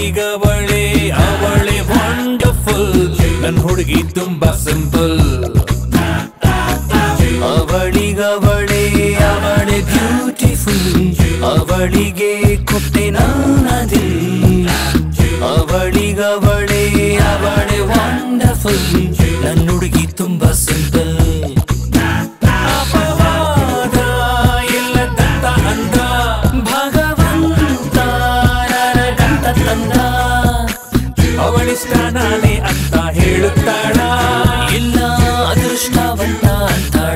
ಅವಳಿಗವಳೆ ಅವಳೆ ವಂಡರ್ಫುಲ್ ನನ್ ಹುಡುಗಿ ತುಂಬಾ ಸಿಂಪಲ್ ಅವಳಿಗವಳೆ ಅವಳೆ ಬ್ಯೂಟಿಫುಲ್ ಅವಳಿಗೆ ಕೊಟ್ಟೆ ನಾನದಿ ಅವಳಿಗವಳೆ ಅವಳೆ ವಂಡರ್ಫುಲ್ ನನ್ನ ಹುಡುಗಿ ತುಂಬಾ ಸಿಂಪಲ್ ಅಪವಾದ ಇಲ್ಲದಂತ ಅಂದ ಭಗವಂತ ನನಗಂತ ತಂದ ಅವಳಿಷ್ಟ ನಾನೇ ಅಂತ ಹೇಳುತ್ತಾಳ ಇಲ್ಲ ಅದೃಷ್ಟವಂತ ಅಂತಾಳ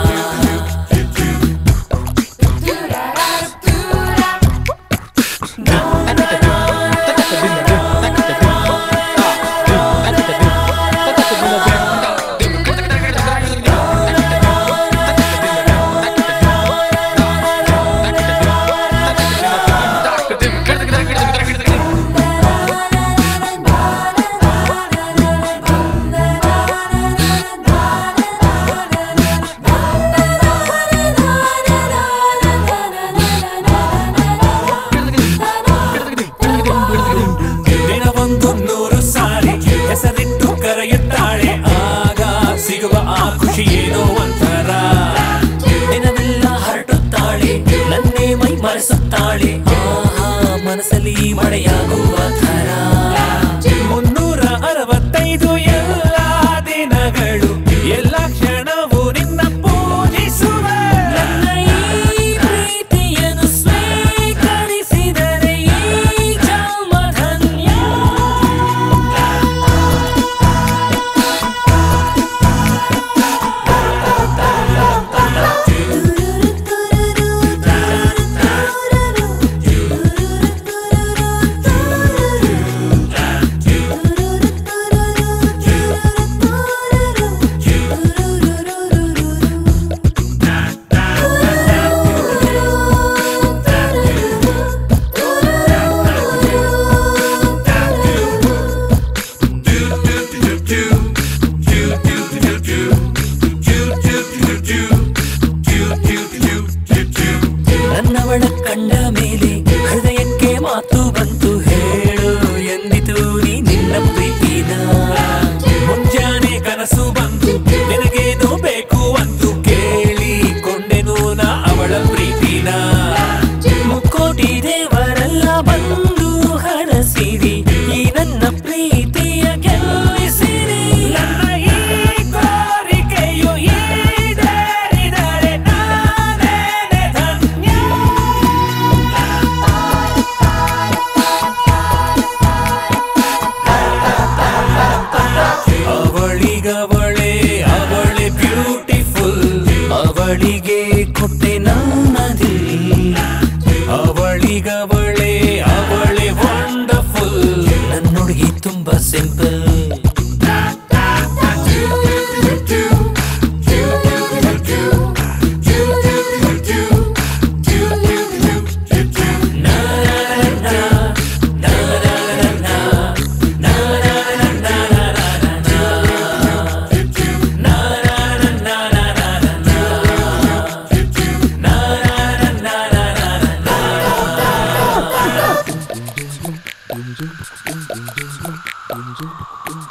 ದಿನವೊಂದು ನೂರು ಸಾರಿ ಹೆಸರಿಟ್ಟು ಕರೆಯುತ್ತಾಳೆ ಆಗ ಸಿಗುವ ಆ ಖುಷಿ ಏನೋ ಒಂಥರ ದಿನವೆಲ್ಲ ಹರಟುತ್ತಾಳೆ ನನ್ನೇ ಮೈ ಮರೆಸುತ್ತಾಳೆ ಆಹಾ ಮನಸ್ಸಲ್ಲಿ ಮಳೆಯಾಗುವ ಥರ ಮುನ್ನೂರ ಅರವತ್ತೈದು ಎಲ್ಲ ದಿನಗಳು ಎಲ್ಲ ಕ್ಷಣವು ನಿನ್ನ ಪೂಜಿಸುವೆ ನನ್ನ ಈ ಪ್ರೀತಿಯನ್ನು ಸ್ವೀಕರಿಸಿದರೆ ಈ ಜನ್ಮ ಧನ್ಯ ನನ್ನವಳ ಕಂಡ ಮೇಲೆ ಹೃದಯಕ್ಕೆ ಮಾತು ಬಂತು ಹೇಳು ಎಂದಿತು ನೀ ನಿನ್ನ ಪ್ರೀತಿನ ಮುಂಜಾನೆ ಕನಸು ಬಂತು ನಿನಗೇನು ಬೇಕು ಅಂತು ಕೇಳಿ ಕೊಂಡೆನು ನಾ ಅವಳ ಪ್ರೀತಿನ ಮುಕ್ಕೋಟಿ ದೇವರೆಲ್ಲ ಬಂದು ಹರಸಿರಿ ಈ ನನ್ನ ಪ್ರೀತಿಯ ಗೆಲ್ಲಿಸಿರಿ ನನ್ನ ಈ ಕೋರಿಕೆಯು ಈಡೇರಿದರೆ ನಾನೇನೆ ಧನ್ಯ ಅವಳಿಗವಳೆ ಅವಳೆ ಬ್ಯೂಟಿಫುಲ್ ಅವಳಿಗೆ ಕೊಟ್ಟೆ ನಾನದಿ ಅವಳಿಗವಳೆ ಅವಳೆ ವಂಡರ್ಫುಲ್ ನನ್ನ ಹುಡುಗಿ ತುಂಬಾ simple Dum dum dum dum dum dum dum dum